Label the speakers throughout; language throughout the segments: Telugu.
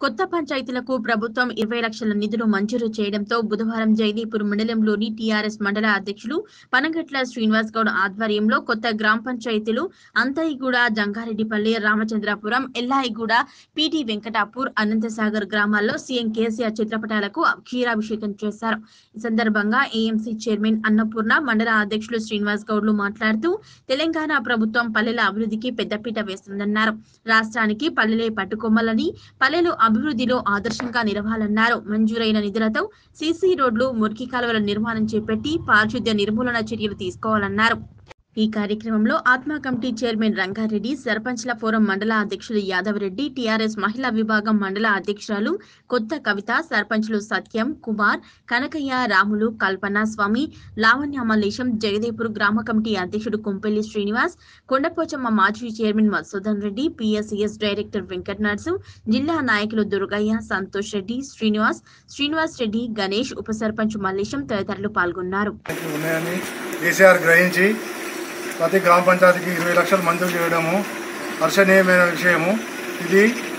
Speaker 1: కొత్త పంచాయతీలకు ప్రభుత్వం ఇరవై లక్షల నిధులు మంజూరు చేయడంతో బుధవారం జైదీపూర్ మండలంలోని టీఆర్ఎస్ మండల అధ్యక్షులు పనగట్ల శ్రీనివాస్ గౌడ్ ఆధ్వర్యంలో కొత్త గ్రామ పంచాయతీలు అంతయిగూడ జంగారెడ్డిపల్లి రామచంద్రాపురం ఎల్లాయిగూడ పిటి వెంకటాపూర్ అనంతసాగర్ గ్రామాల్లో సీఎం కేసీఆర్ చిత్రపటాలకు క్షీరాభిషేకం చేశారు ఈ సందర్భంగా ఏఎంసీ చైర్మన్ అన్నపూర్ణ మండల అధ్యక్షులు శ్రీనివాస్ గౌడ్లు మాట్లాడుతూ తెలంగాణ ప్రభుత్వం పల్లెల అభివృద్ధికి పెద్దపీట వేస్తుందన్నారు రాష్ట్రానికి పల్లెలే పట్టుకొమ్మలని పల్లెలు అభివృద్ధిలో ఆదర్శంగా నిలవాలన్నారు మంజూరైన నిధులతో సీసీ రోడ్లు మురికి కాలువల నిర్మాణం చేపట్టి పారిశుద్ధ్య నిర్మూలన చర్యలు తీసుకోవాలన్నారు ఈ కార్యక్రమంలో ఆత్మ కమిటీ చైర్మన్ రంగారెడ్డి సర్పంచ్ల ఫోరం మండల అధ్యక్షులు యాదవరెడ్డి టీఆర్ఎస్ మహిళా విభాగం మండల అధ్యక్షురాలు కొత్త కవిత సర్పంచ్లు సత్యం కుమార్ కనకయ్య రాములు కల్పన స్వామి లావణ్య మల్లేశం జగదేపూర్ గ్రామ కమిటీ అధ్యక్షుడు కొంపెల్లి శ్రీనివాస్ కొండపోచమ్మ మాజీ chairman Madhusudhan Reddy PSCS director Venkata Narsu జిల్లా నాయకులు దుర్గయ్య సంతోష్ రెడ్డి శ్రీనివాస్ శ్రీనివాస్ రెడ్డి గణేష్ ఉప సర్పంచ్ మల్లేశం తదితరులు పాల్గొన్నారు
Speaker 2: ఉన్నాయని కేసీఆర్ గ్రహించి ప్రతి గ్రామ పంచాయతీకి ఇరవై లక్షలు మంజూరు చేయడము హర్షణీయమైన విషయము ఇది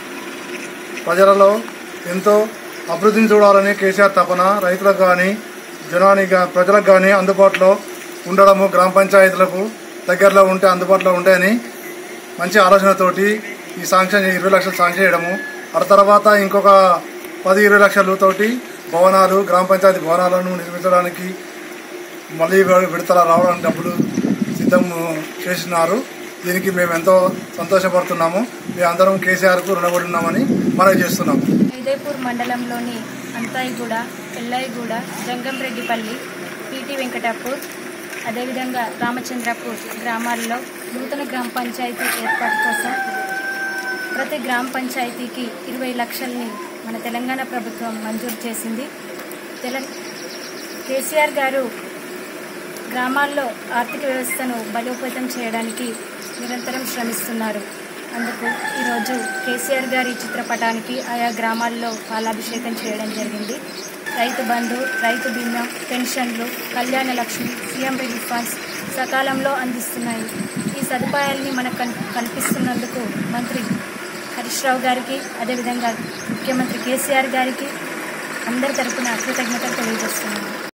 Speaker 2: ప్రజలలో ఎంతో అభివృద్ధిని చూడాలని కేసీఆర్ తపన రైతులకు కానీ జనానికి గా- ప్రజలకు కానీ అందుబాటులో ఉండడము గ్రామ పంచాయతీలకు దగ్గరలో ఉంటే అందుబాటులో ఉంటాయని మంచి ఆలోచనతోటి ఈ సాంక్షన్ ఇరవై లక్షలు సాంక్షన్ చేయడము ఆ తర్వాత ఇంకొక పది ఇరవై లక్షలతోటి భవనాలు గ్రామ పంచాయతీ భవనాలను నిర్మించడానికి మళ్ళీ వి- విడతల రావడానికి డబ్బులు సిద్ధం చేసినారు దీనికి మేము ఎంతో సంతోషపడుతున్నాము మేము అందరం కేసీఆర్కు రుణపడి ఉన్నామని మనవి చేస్తున్నాము
Speaker 3: విజయపూర్ మండలంలోని అంతాయిగూడ ఎల్లాయిగూడ జంగంరెడ్డిపల్లి పిటి వెంకటాపూర్ అదేవిధంగా రామచంద్రపూర్ గ్రామాల్లో నూతన గ్రామ పంచాయతీ ఏర్పాటు కోసం ప్రతి గ్రామ పంచాయతీకి ఇరవై లక్షల్ని మన తెలంగాణ ప్రభుత్వం మంజూరు చేసింది తెల కేసీఆర్ గారు గ్రామాల్లో ఆర్థిక వ్యవస్థను బలోపేతం చేయడానికి నిరంతరం శ్రమిస్తున్నారు అందుకు ఈరోజు కేసీఆర్ గారి చిత్రపటానికి ఆయా గ్రామాల్లో పాలాభిషేకం చేయడం జరిగింది రైతు బంధు రైతు బీమా పెన్షన్లు కళ్యాణ లక్ష్మి సీఎం రిలీఫ్ ఫండ్స్ సకాలంలో అందిస్తున్నాయి ఈ సదుపాయాల్ని మనకు కన్- కల్పిస్తున్నందుకు మంత్రి హరీష్ రావు గారికి అదేవిధంగా ముఖ్యమంత్రి కేసీఆర్ గారికి అందరి తరపున కృతజ్ఞతలు తెలియజేస్తున్నాను